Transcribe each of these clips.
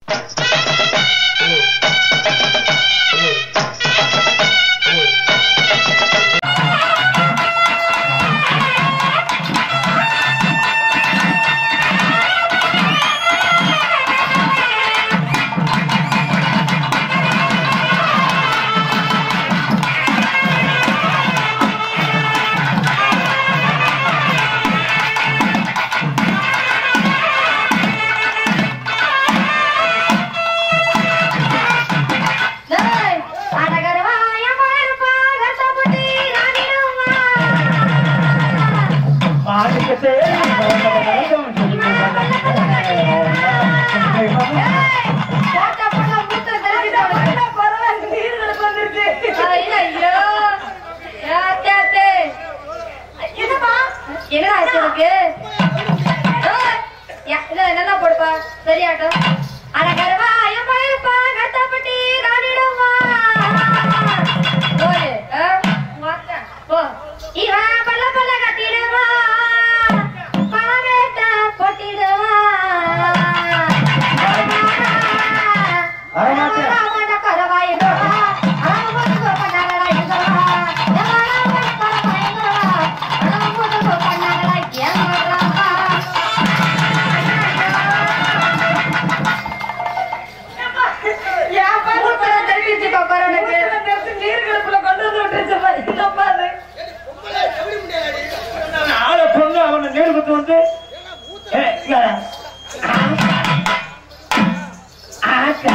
டேய், அடகரவா, என் மகனுப்பா, கஷ்டப்பட்டு ராணிடுவா. மாணிக்கத்தே வணக்கம் ஏய், போட்ட பொண்ணை முத்த திருப்பிட்டு அவனுக்கு பரவாயில்ல, நீர்களுக்கு வந்துருச்சு. ஐயோ, ஐயோ. ஏத்தே, ஏத்தே. என்னப்பா? என்னடா ஆச்சு உனக்கு? ஏய், யா, இல்ல, நல்லா போடுப்பா சரியாட்டும் அடகரவா என் மகனுப்பா, கஷ்டப்பட்டு ராணிடுவா. போடு, ஆ, மாத்தா, போ. இவன் பல்ல பல்ல கட்டிடுவான். பணவேட்ட கொட்டிடுவான். வரமாட்டேன். அவன கரவாயிடுவா. அவன் முதுகு பண்ணாங்கடா இதுவா. எவனாவன் கரவாயிடுவா. அவன் முதுகு பண்ணாங்கடா ஏமாறாவா. மூத்தரை தெரிவிச்சுக்கோ கொரோனாக்கு. நீர்களுக்குள்ள கொண்டு வந்து விட்டுருச்சு பாரு. இந்த பாரு. ஆளை பொண்ணு அவனை நேருக்கு வந்து ஏய், இங்க வா. ஆக்கா.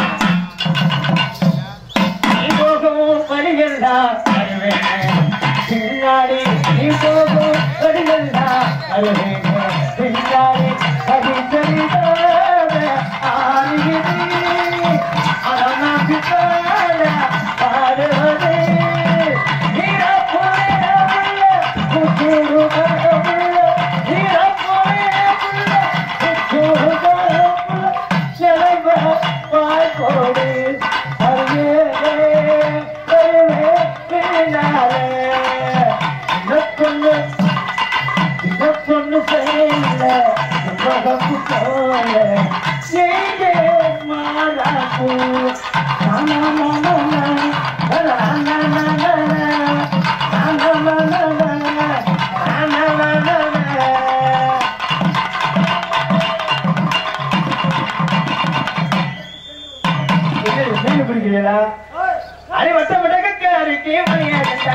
நீ போகும் வழியெல்லாம் வருவேன். பின்னாடி நீ போகும் வழியெல்லாம் வருவேன். பின்னாடி அடிக்கடிதாக ஆடுகிறேன். அதனால் பின்னால பாடுவதே. நீரப்போலே உள்ள புத்தூரு கடவுள. நீரப்போலே உள்ள புத்தூரு கடவுள. செலவ வாய்ப்போடு அருகே வருவே பின்னாலே. இதற்கொண்டு இதற்கொண்டு செய்யல உலகம் போல நீங்க மாறாப்பு மீன் பிடிக்கிறீங்களா அரை வட்ட மட்டக்க அரிக்கே மணியா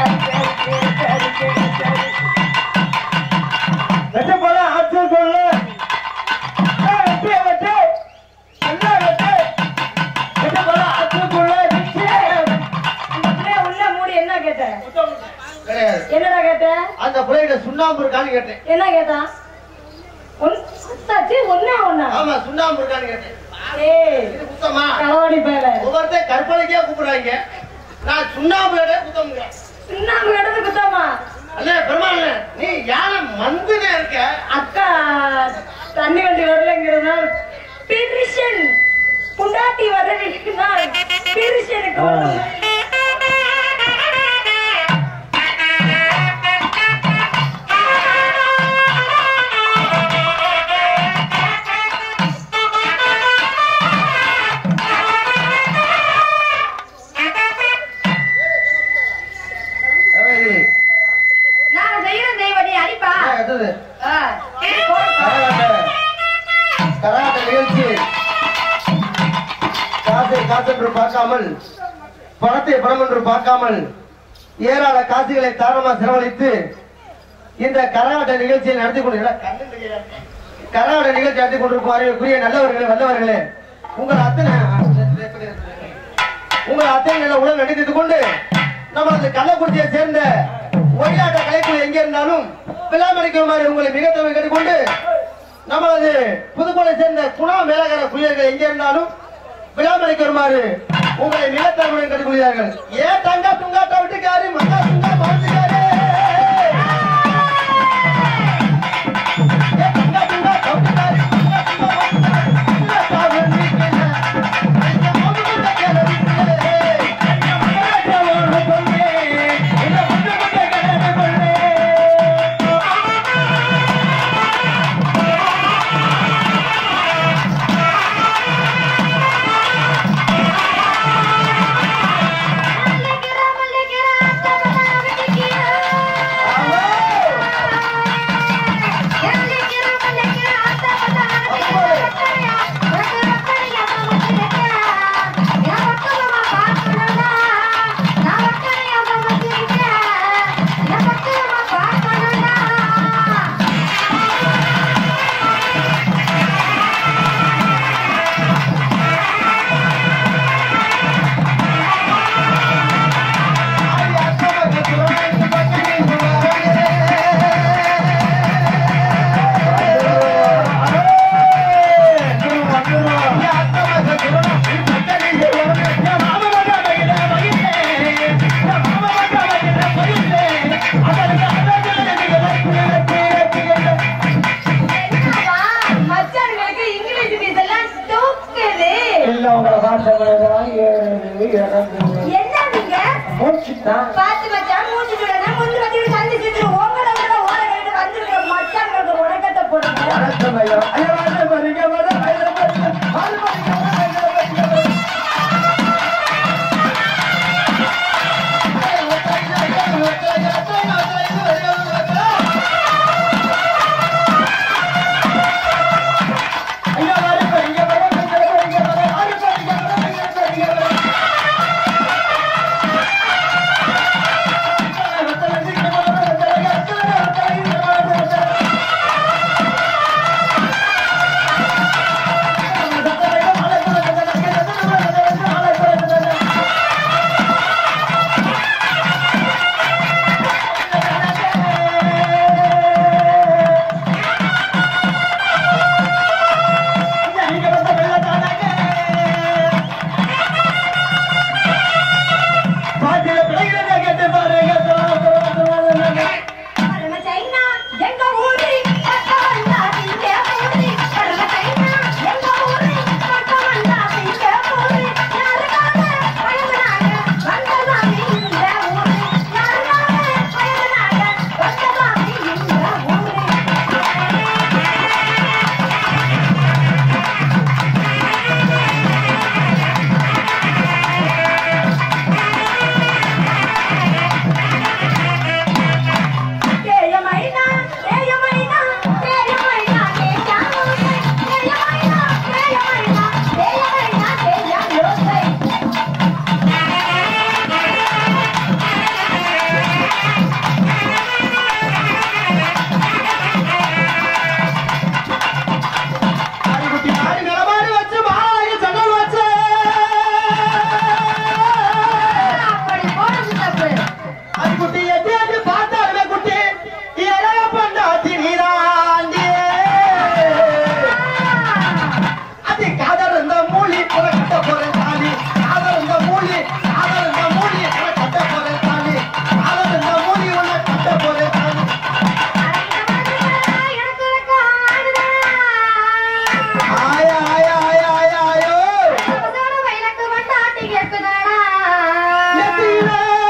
வெட்ட போல ஆற்று கொள்ள வெட்டிய வெட்டு என்ன வெட்டு வெட்ட போல ஆற்று கொள்ள அந்த பிள்ளைய உள்ள மூடி என்ன கேட்ட கிடையாது என்னடா கேட்ட அந்த பிள்ளைகிட்ட சுண்ணாம்பு இருக்கான்னு கேட்டேன் என்ன கேட்டான் ஒன் அத்தாச்சி ஒண்ணா ஒண்ணா ஆமா சுண்ணாம்பு இருக்கான்னு கேட்டேன் ஏய் இது குத்தமா களவாடி பேர ஒவ்வொருத்தர் கற்பனைக்கே கூப்பிடுறாங்க நான் சுண்ணாம்பு இடம் குத்தமுங்க சுண்ணாம்பு எடுத்து குத்தாமா அண்ணே பெருமாள் நீ யானை மந்துனே இருக்க அக்கா தண்ணி வண்டி வரலங்கிறதால் பிரிஷன் புண்டாட்டி வரவில்லைன்னா பிரிஷனுக்கு ஒண்ணும் ஏய், நாங்க செய்யற தெய்வடி அடிப்பா ஏய், அடுத்தது. ஆ, இது போடுப்பா. கரகாட்ட கரகாட்ட நிகழ்ச்சி காசை காசென்று பார்க்காமல் பணத்தை பணம் என்று பார்க்காமல் ஏராள காசுகளை தாரமா செலவழித்து இந்த கரகாட்ட நிகழ்ச்சியை நடத்தி கொண்டு கரகாட்ட நிகழ்ச்சி நடத்தி கொண்டிருக்கும் அறிவுக்குரிய நல்லவர்களே வல்லவர்களே உங்கள் அத்தனை உங்கள் அத்தனை நல்ல உடல் நடித்துக் கொண்டு நமது கள்ளக்குறிச்சியை சேர்ந்த ஒயிலாட்ட கலைக்குழு எங்கே இருந்தாலும் விழாமணிக்குமாறு உங்களை மிக தவிர கேட்டுக்கொண்டு நமது புதுக்கோளை சேர்ந்த குணா மேலகர புயல்கள் எங்கே இருந்தாலும் விழாமணிக்கு வருமாறு உங்களை நிலத்தமிழன் கட்டுக்கொள்கிறார்கள் ஏ தங்கா துங்காட்ட விட்டுக்காரு மங்கா துங்கா மாட்டுக்காரு ஏ தங்கா துங்கா கவுட்டுக்காரு, மங்கா துங்கா மாட்டுக்காரு. இல்ல சாவன் வீட்டுல, ஐயா மவுனுக்கு கிளவிட்டு, ஐயா மகளாட்ட ஓடு கொண்டு, இந்த முட்டு முட்டை கிளவி கொண்டு. ஆ எல்லாம் உங்களை பார்த்தவங்கதான் ஏழு இறந்து என்ன நீங்க மூச்சுதான் பாத்து மச்சான் மூச்சு விடனா முந்து வச்சு சந்திச்சிட்டு உங்களை விட ஓட கேட்டு வந்திருக்க மச்சான்களுக்கு உடக்கத்தை போடுங்க வணக்கம் ஐயா ஐயா வாங்க பாருங்க வர வர பாருங்க ஆள் பாருங்க வர வர பாருங்க ஐயா வர பாருங்க வர வர பாருங்க வர ஆள் பாருங்க வர வர பாருங்க வர பாட்டில பிள்ளைகளை கேட்டு பாருங்க பரம சைனா எங்க ஊரு பட்டவண்டா இங்க ஊரு பரம சைனா எங்க ஊரு பட்டவண்டா இங்க ஊரு யாருக்காக பயந்தனாக வந்ததாமி இந்த ஊரு யாருக்காக பயந்தனாக வந்ததாமி இந்த ஊரு தேயமைனா தேயமைனா தேயமைனா தேயாயோசை தேயமைனா தேயமைனா தேயமைனா தேயாயோசை குட்டி மாடு நிலமாடு வச்சு மாடு சடல் வச்சு அப்படி போடுது தப்பு அது குட்டி எட்டி எட்டி பார்த்தாலுமே குட்டி இளைய பண்ணாத்தி நீராண்டி அது காதல் இருந்த மூலி புற கட்ட போறேன் தாலி காதல் இருந்த மூலி காதல் இருந்த மூலி புற கட்ட போறேன் தாலி காதல் இருந்த மூலி உன்னை கட்ட போறேன் தாலி எனக்கு இருக்க ஆடுதா ஆய ஆய ஆய ஆய ஆயோ புதுசோட வயலுக்கு வந்தாட்டி கேக்குதாடா நெத்தியில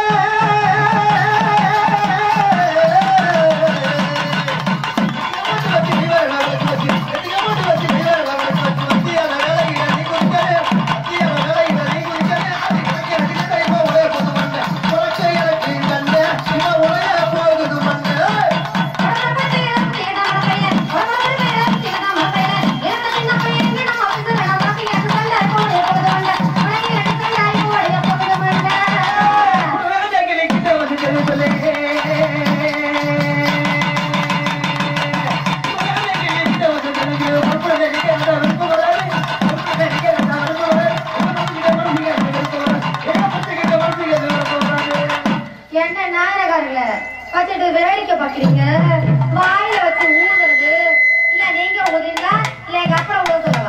என்ன நாயனகாரங்கள வச்சுட்டு வேடிக்கை பாக்குறீங்க வாயில வச்சு ஊதுறது இல்ல நீங்க ஊதுறீங்களா இல்ல எங்க அப்புறம் ஊத சொல்லவா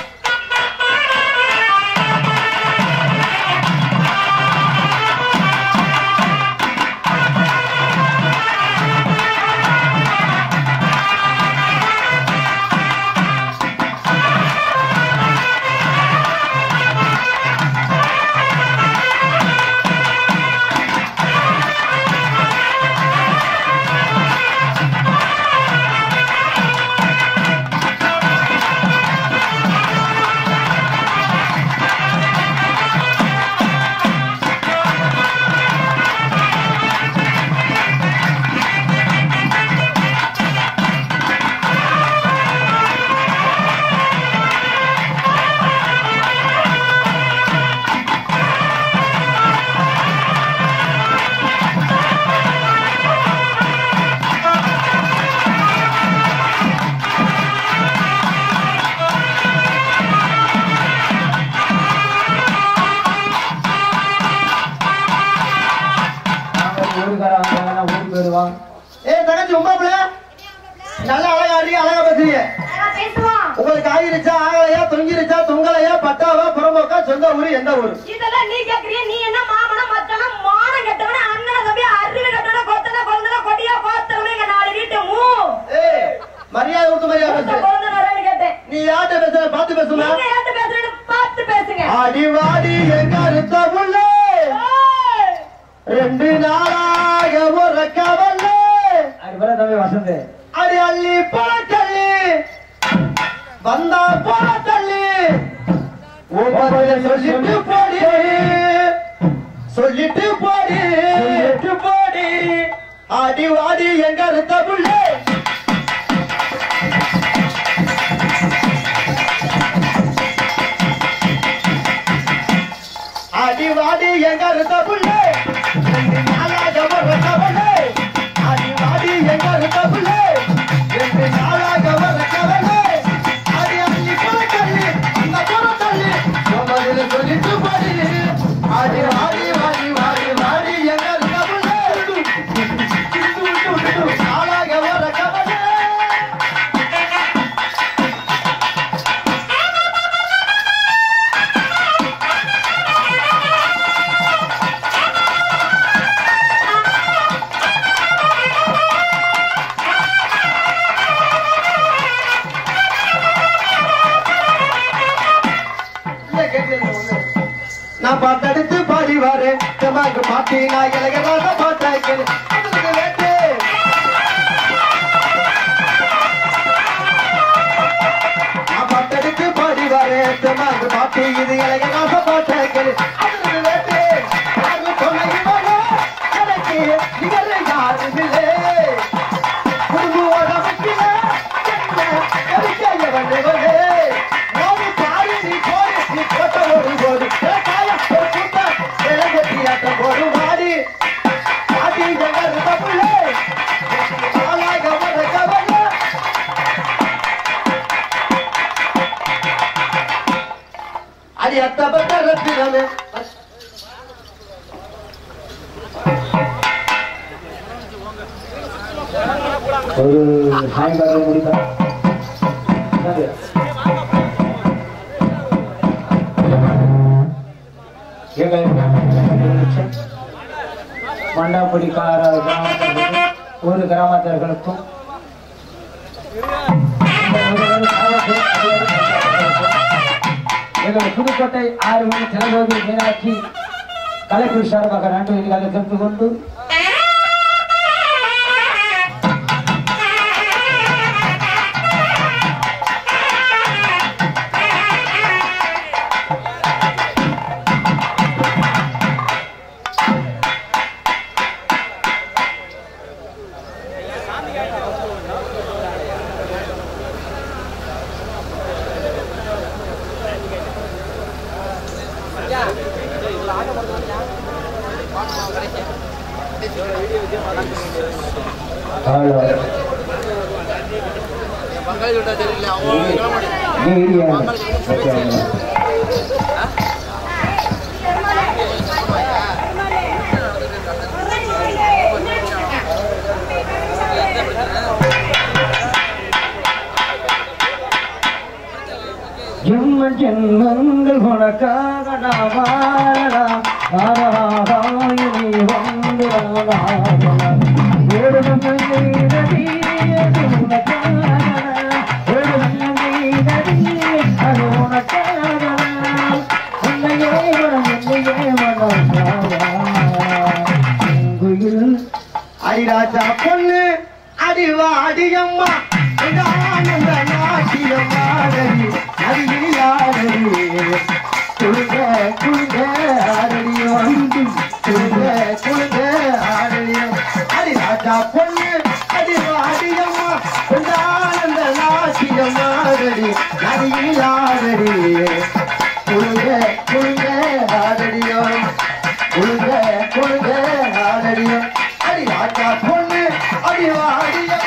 ஊருக்காரங்க ஊருக்கு போயிடுவான் ஏ தங்கச்சி உமாப்புல நல்லா அழகா இருக்கீங்க அழகா பேசுறீங்க நான் பேசுவோம் உங்களுக்கு ஆகிருச்சா ஆகலையா தொங்கிருச்சா தொங்கலையா பட்டாவா புறம்போக்கா சொந்த ஊரு எந்த ஊரு இதெல்லாம் நீ கேக்குறிய நீ என்ன மாமனா மச்சானா மானம் கெட்டவன அண்ணன் தம்பி அறிவு கட்டவன கொத்தன கொழுந்தன கொடியா பாத்திரமே எங்க நாலு வீட்டு மூ ஏய் மரியாதை கொடுத்து மரியாதை பேசு கொழுந்தன கேட்டேன் நீ யார்கிட்ட பேசுற பார்த்து பேசுமா நீங்க யார்கிட்ட பேசுறேன்னு பார்த்து பேசுங்க ஆடி வாடி எங்க அறுத்த புள்ள ரெண்டு நாளாக ஒரு கவலை அது வர தம்பி வசந்த் அடி அள்ளி பழ தள்ளி வந்தா பழ தள்ளி ஒவ்வொரு சொல்லிட்டு போடி சொல்லிட்டு போடி சொல்லிட்டு போடி ஆடி வாடி எங்க அறுத்த புள்ளே ஆடி வாடி எங்க அறுத்த புள்ளே ரெண்டு நாளாக ஒரு கவலை ஆடி வாடி எங்க அறுத்த புள்ளே ரெண்டு நாளாக ஒரு கவலை ஆடி அள்ளி போல தள்ளி அந்த புற தள்ளி ஒவ்வொரு சொல்லிட்டு போடி ஆடி வாடி வாடி வாடி வாடி எங்க அறுத்த புள்ளே நாளாக ஒரு கவலை நான் பாட்டெடுத்து பாடி வரேன் தெம்மாக்கு பாட்டி நான் இலகராக பாட்டாய்க்கிறேன் அதுக்கு வேட்டு நான் பாட்டெடுத்து பாடி வரேன் தெம்மாக்கு பாட்டி இது இலகராக பாட்டாய்க்கிறேன் அதுக்கு வேட்டு அது சொன்னது போல எனக்கு நிகழ யாரும் இல்லை குடும்பம் அமைக்கிற என்ன கவிதைய வந்தவரே நாம பாடி நீ போடி நீ போட்ட ஒரு போது காய ஒரு கூட்ட இளங்கட்டியாட்ட ஒரு மாடி பாட்டி ஜங்கர் தப்புலே ஆளாக வர கவலை அடி அத்தப்பட்ட ரத்தினமே ஒரு சாயங்காலம் முடிப்பா மண்டாப்படிக்கார கிராமத்திற்கும் ஒரு கிராமத்தர்களுக்கும் எங்கள் புதுக்கோட்டை ஆறு மணி தினபோதி மீனாட்சி கலைக்குழு சார்பாக நன்றி இல்லாத தெரிந்து கொண்டு ஹலோ மீடியா ஓகே ஜென்ம ஜென்மங்கள் உனக்காக நான் வாழலாம் ஆராதாய் நீ வந்து வாழலாம் ஏழும் நீரடி அது உனக்காக ஏழும் நீரடி அது உனக்காக உன்னையே மனம் என்னையே மனம் குயில் அடிராஜா பொண்ணு அடிவா அடியம்மா இந்த ஆனந்த நாட்டியம் ஆடடி அருகில் ஆடடி குழுங்க குழுங்க ஆடடி வந்து குழுங்க குழுங்க ஆடடி அடிராஜா பொண்ணு அடிவா அடியம்மா இந்த ஆனந்த நாட்டியம் ஆடடி அருகில் ஆடடி குழுங்க குழுங்க ஆடடியோ குழுங்க குழுங்க ஆடடியோ அடிராஜா பொண்ணு அடிவா அடியம்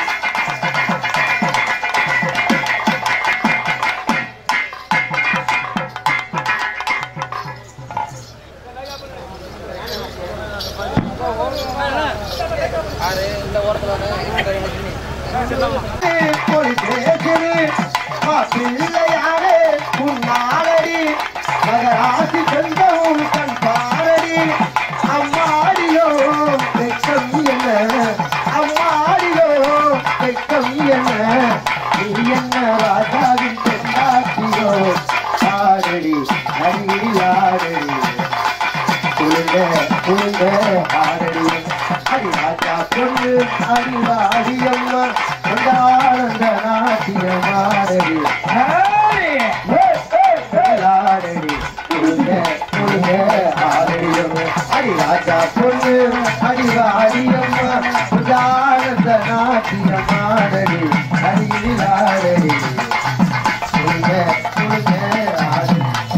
போய் பேசுது பிள்ளையாரே உன்னாலடி மகராசி சென்றவும் கண் பாரடி அம்மாடியோ வெக்கம் என்ன அம்மாடியோ வெக்கம் என்ன நீ என்ன ராஜாவின் பெண்ணாட்டியோ பாரடி அடியில் ராஜா பொண்ணு அடிவா அடியம்மா கொண்டாடந்த நாட்டியமாடடி ஆடடி கொடுங்க கொடுங்க ஆடடியம்மா அடி ராஜா பொண்ணு அடிவா அடியம்மா கொண்டாடந்த நாட்டியமாடடி அடியில் ஆடடி கொடுங்க கொடுங்க ஆடடி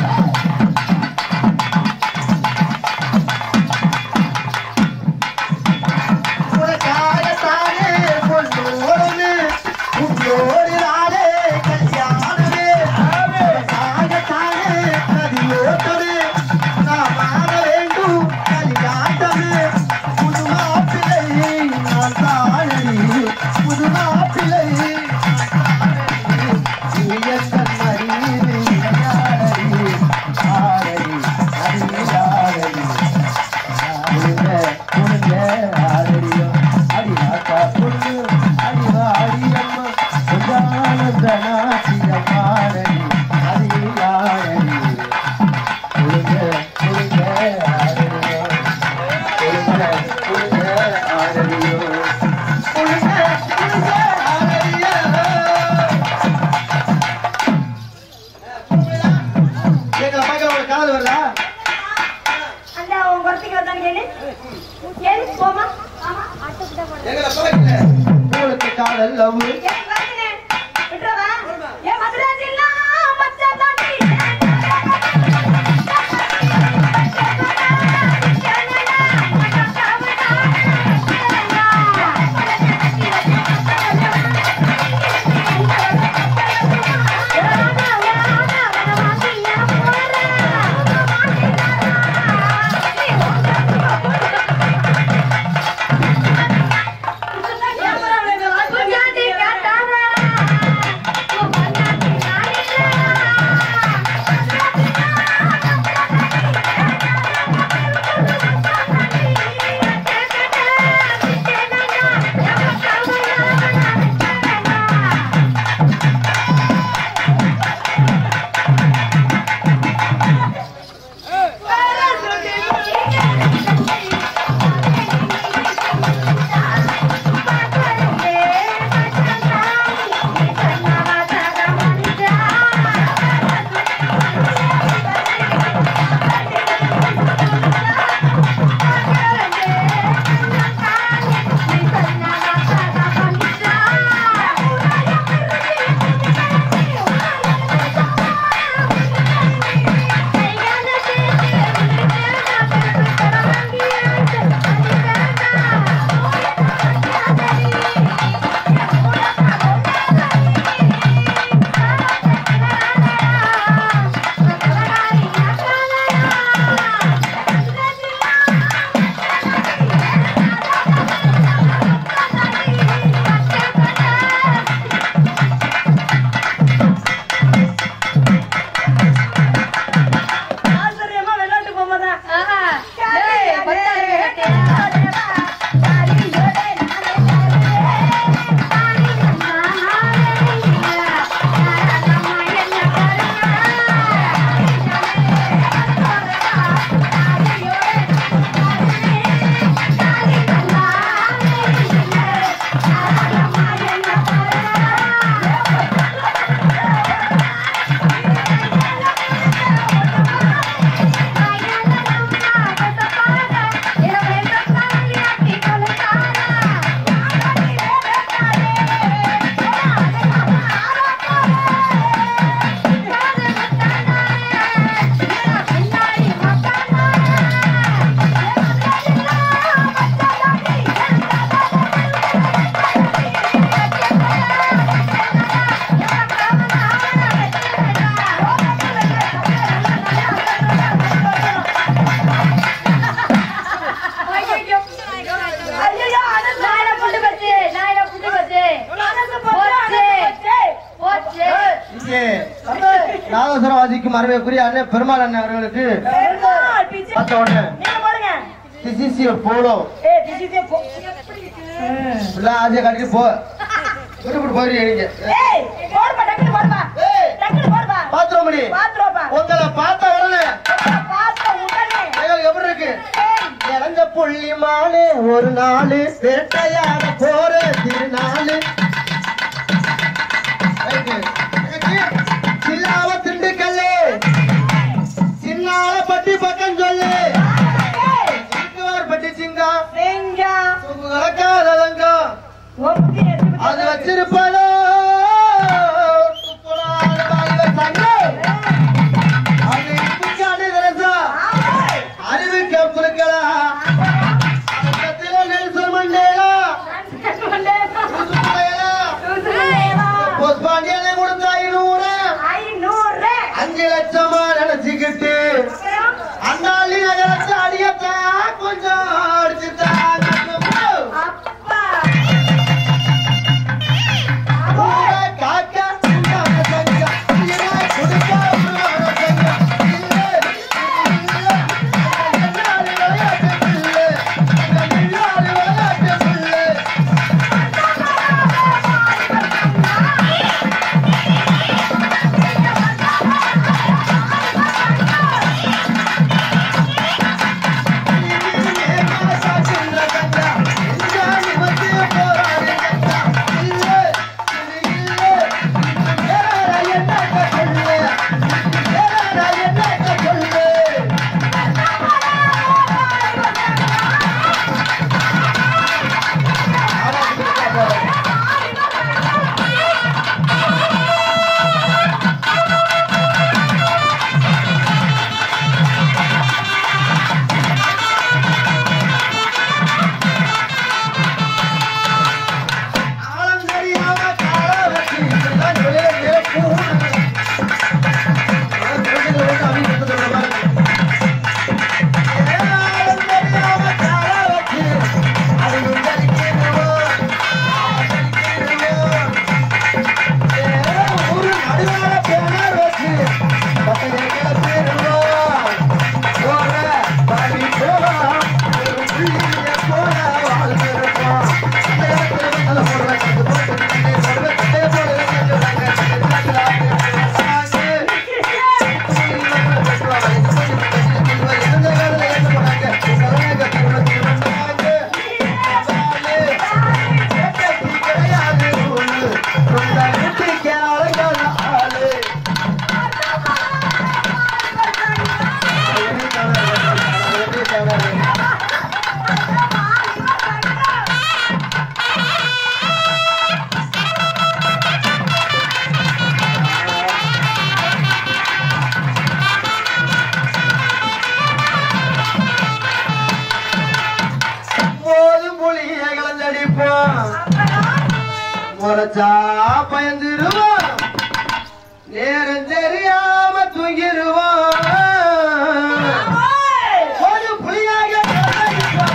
உனக்காகத்தானே பொண்ணு ஓடுது உன்னோடினாலே கல்யாணமே உனக்காகத்தானே நதி ஓட்டது நாம் ஆட வேண்டும் கல்யாணமே புது மாப்பிள்ளை நான் தாழடி புது மாப்பிள்ளை ஆடடி அடி ஆடடி கொடுங்க கொடுங்க ஆடடியோ அடி ஆட்டா பொண்ணு அடிவா அடியம்மா உதானந்த நாட்டியம் ஆடடி அடி ஆடடி கொடுங்க கொடுங்க ஆடடியோ கொடுங்க கொடுங்க ஆடடியோ கொடுங்க கொடுங்க ஆடடியோ எங்களை பார்க்க உங்களுக்கு காதல் வருதா அந்த உன் குறத்துக்கு வந்தான்னு கேளு கேளு போமா ஆமா ஆட்டோக்கிட்ட போடு எங்களை பார்க்கல உங்களுக்கு காதல் லவ் ஏன் குறத்துனே விட்டுறவா ஏன் மதுராஜில்லா மச்சான் தாண்டி ஆச்சரியமா விளையாட்டு பொம்மை தான் ஐயோ அனந்த நாயில புட்டு பச்சு நாயில புட்டு பச்சு அனந்த பச்சை, அனந்த பச்சை. போச்சு இங்கே நாதஸ்வரவாதிக்கும் அருமைக்குரிய அண்ணன் பெருமாள் அண்ணன் அவர்களுக்கு பெருமாள் பிச்சை. பார்த்த உடனே நீங்க போடுங்க திஸ் இஸ் யுவர் போலோ ஏய் டிசிசியே போ ஃபுல்லா ஆதியா காட்டிட்டு போ விட்டுவிட்டு போயிருக்கீங்க ஏய் போடுப்பா டக்குனு போடுப்பா ஏய் டக்குனு போடுப்பா பாத்ரூம் மணி பாத்துருப்பா உங்களை பார்த்த உடனே பார்த்த உடனே எங்களுக்கு எப்படி இருக்கு ஏய் இறங்க புள்ளிமானே ஒரு நாள் வேட்டையாட போற திருநாள் சில்லாவ திண்டுக்கல்லு சின்னால பட்டி பக்கம் சொல்லு பட்டி சிங்கம் காதலங்கம் அது வச்சிருப்பாளோ துப்புலான வாழ்வை தங்கம். அது இப்புக்கான திரசம். அறிவுக்கு அப்புறக்கலாம் பக்கத்துல நெல்சன் மண்டேலா புஷ்பாண்டியனை கொடுத்த ஐநூறு அஞ்சு லட்சமா நினைச்சுக்கிட்டு அண்ணாளி நகரத்தை அடியத்தான் கொஞ்சம் அடிச்சுட்டாங்க ஊரை காக்க உண்டான சங்கம். உயிரை கொடுக்க உருவான சங்கம். இல்லை, இல்லை, என்னாலே விளையாட்டு இல்லை. என்னாலே விளையாட்டு இல்லை. ஆழம் தெரியாம கால வச்சு இதெல்லாம் வெளியே வெளியே போகணும். அதான் குழந்தைகளை வந்து அவங்க கிட்ட சொல்ற மாதிரி. ஏ, ஆழம் தெரியாம கால வச்சு அது உண்டடிக்கிறோம். அடிக்கிறோம். ஏ, ஒரு நடுவார பேனர் வச்சு பக்கத்துல கிளப்பிடுவோம். போற வழி போலாம். ஒரு புள்ளிய போல வாழ்ந்திருப்போம். அந்த இடத்துல வந்து நல்ல போடுவேன். அது போட்டு கண்ணை போடுவேன். கண்ணை போடுவேன். கண்ணை போடுவேன். எந்த காலத்துல ஏற்ற போனாங்க சரண கட்டி உனக்கு வந்தாங்க கிடையாது ஒண்ணு சொந்த வீட்டுக்கு அழகான ஆளு போதும் புளிய கலந்தடிப்போம் முறைச்சா பயந்துருவோம் நேரம் தெரியாம தூங்கிருவோம் போதும் புளியாக கலந்தடிப்போம்.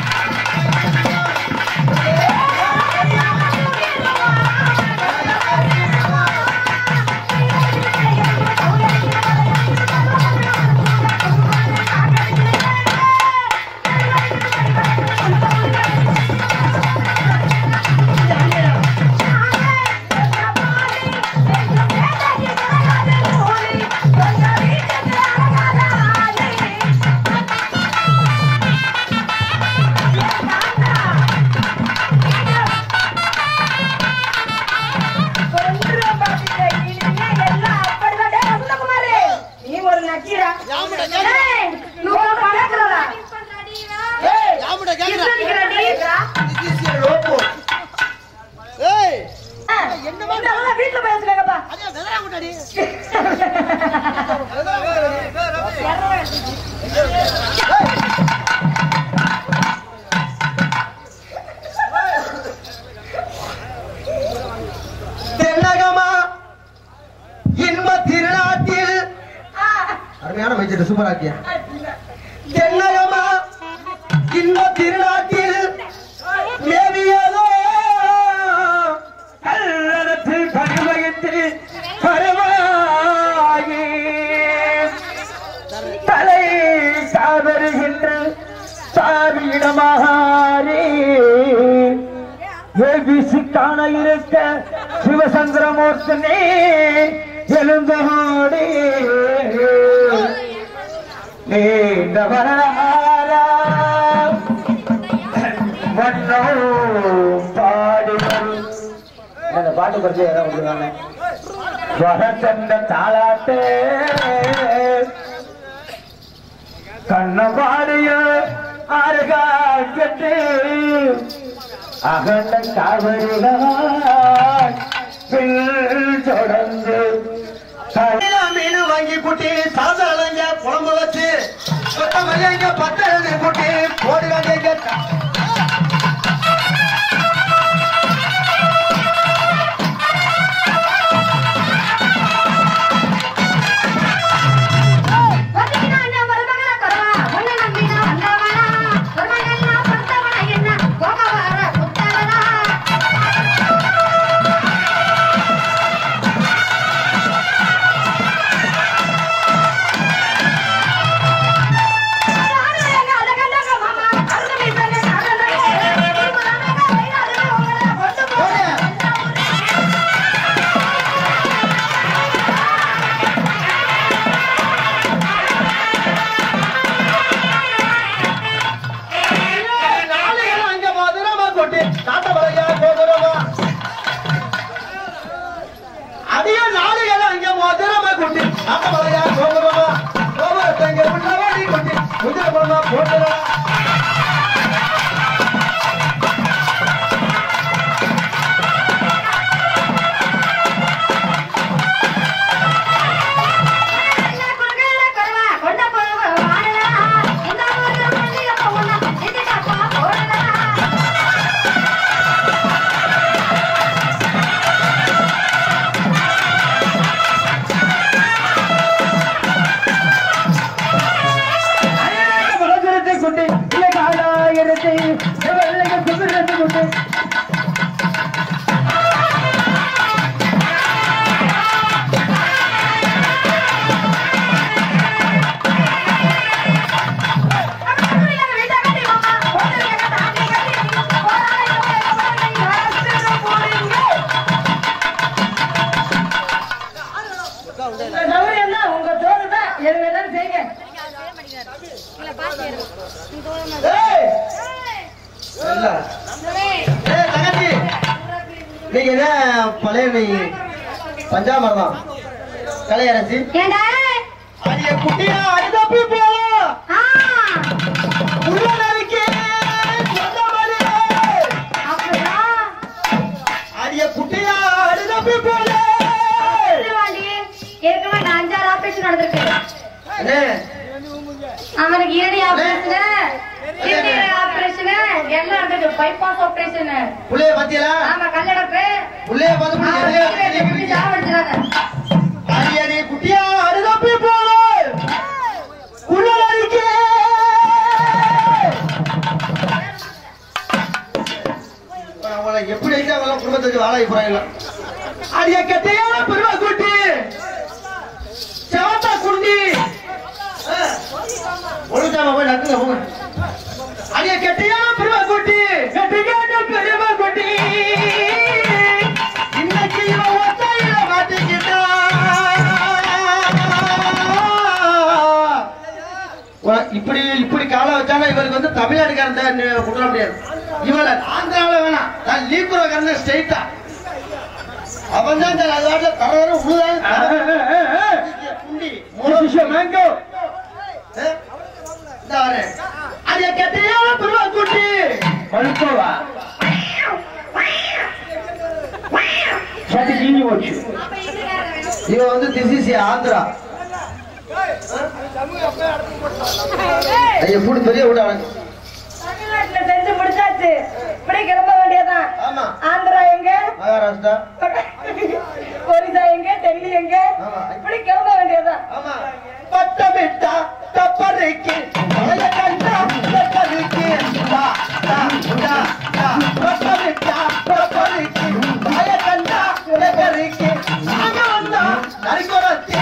நீ ஒரு நக்கீரா ஏய், நூறு பழக்கிறதா? ஏய், யாமுடா கேக்குறா? கிட்ட நிக்கிறா நீ? இது சரி, ரோப்பு. ஏய், இதெல்லாம் வீட்டுல போய் வச்சுக்கோங்கப்பா அதே வெதரா கூட்டாடி. தென்னகமா இன்ப திருநாட்டில் அருமையான மைச்சர் சூப்பராக்கிய தென்னகமா இன்ப திருநாட்டில் மேவியதோ கல்லறத்தில் கருவயத்தில் கருவாகி தலை சாதருகின்ற சாவியிடமாறி ஏபிசி காண இருக்க சிவசந்திரமூர்த்தனே எழுந்தோடி நீண்ட வரலாரா மன்னோ பாடி வரும் அந்த பாட்டு பற்றி ஏதாவது கொடுக்குறாங்க வரச்சந்த தாளாட்டே கண்ணபாடிய அருகாட்டு அகண்ட காவடிகள் பின் தொடர்ந்து மீனா மீன் வாங்கி குட்டி சாதாரணங்க குழம்பு வச்சு கொத்த மல்லிங்க பத்து குட்டி போடுகாங்க வந்துக்கினா என்ன மருமகள கருவா உன்னை நம்பினா வந்தவனா மருமகள்லாம் படுத்தவனா என்ன போக வர புத்தவனா நாளைகள் அங்க மதுரமா கொட்டி நாட்ட வரையா போதுரமா அதிக நாளைகள் அங்க மதுரமா கொட்டி நாட்ட வரையா போதுரமா கோபுரத்தங்க உள்ளவாடி கொட்டி குதிரை பொண்ணா போட்டுறா மலர்ந்து குட்டி இல்லை காலாயிரத்தை வெள்ளைக்கு குதிரத்து குட்டி சௌரியம் தான் உங்க தோல் தான் எதுவும் செய்யுங்க ஏய் இல்ல. ஏய், தங்கச்சி நீங்க என்ன பழைய நீ பஞ்சாமரம் தான் கலையரசி ஏண்டா அடிய குட்டியா அடிதப்பி போவோம் ஆ உள்ள நறுக்கி சொந்த மாதிரியே. அப்படிதான் அடிய குட்டியா அடிதப்பி போல திருவாண்டி ஏற்கனவே நான் அஞ்சாறு ஆபரேஷன் நடந்திருக்கு அண்ணே, அவனுக்கு இரடி ஆபரேஷன் கிட்னி ஆபரேஷன் எல்லாம் நடந்திருக்கு பைபாஸ் ஆபரேஷன் புள்ளைய பாத்தியலா ஆமா கல்லடப்பு புள்ளைய பார்த்து அவன் புள்ளைய கீழே குட்டி சாவடிச்சிடாத அடிய நீ குட்டியா அடிதப்பி போல உள்ள நறுக்கி அவளை எப்படி வச்சு அவங்க குடும்பத்தை வச்சு வாழ போறாங்களா அடிய கெட்டையான பெருமா குட்டி செவத்தா குண்டி ஒழுங்காம போய் நக்குங்க போங்க அடிய கெட்டையான பெருமா குட்டி கெட்டியான பெருமா குட்டி இன்னைக்கு இவன் ஒத்தையில மாட்டிக்கிட்டா உன- இப்படி இப்படி காலம் வச்சாலும் இவருக்கு வந்து தமிழ்நாட்டுக்காரன் தான் நீ விட முடியாது இவள ஆந்திராவில வேணாம் நான் லீக்குறக்காரன் ஸ்ட்ரெயிட்டா அவன் தான் இந்த அது வாட்டில் தர உழுதான் குண்டி மூலம் மேங்கோ இந்த வரேன் அது கெட்டையான பெருமா குட்டி பழுக்கோவா சரி கீழி போச்சு இவன் வந்து திஸ் இஸ் ஆந்திரா ஐயா கூட பெரிய விட தமிழ்நாட்டுல செஞ்சு முடிச்சாச்சு இப்படி கிளம்ப வேண்டியதான் ஆமா ஆந்திரா எங்க மகாராஷ்டிரா ஒரிசா எங்க டெல்லி எங்க ஆமா. இப்படி கிளம்ப வேண்டியதான் ஆமா பட்டமிட்டா தப்பறைக்கு மலைய கண்டா தப்பறைக்கு டா டா டா டா பட்டமிட்டா தப்பறைக்கு மலைய கண்டா தப்பறைக்கு அங்க வந்தா நரிக்கொரத்தி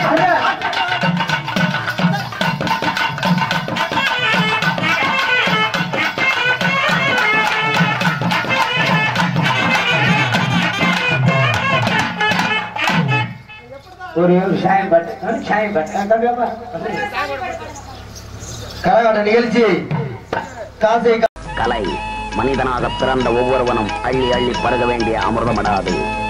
ஒரு சாயம் பட்டு சாயம் பட்டு கம்மியாப்பா கரகாட்ட நிகழ்ச்சி காசை கலை மனிதனாக பிறந்த ஒவ்வொருவனும் அள்ளி அள்ளி பருக வேண்டிய அமிர்தமடாது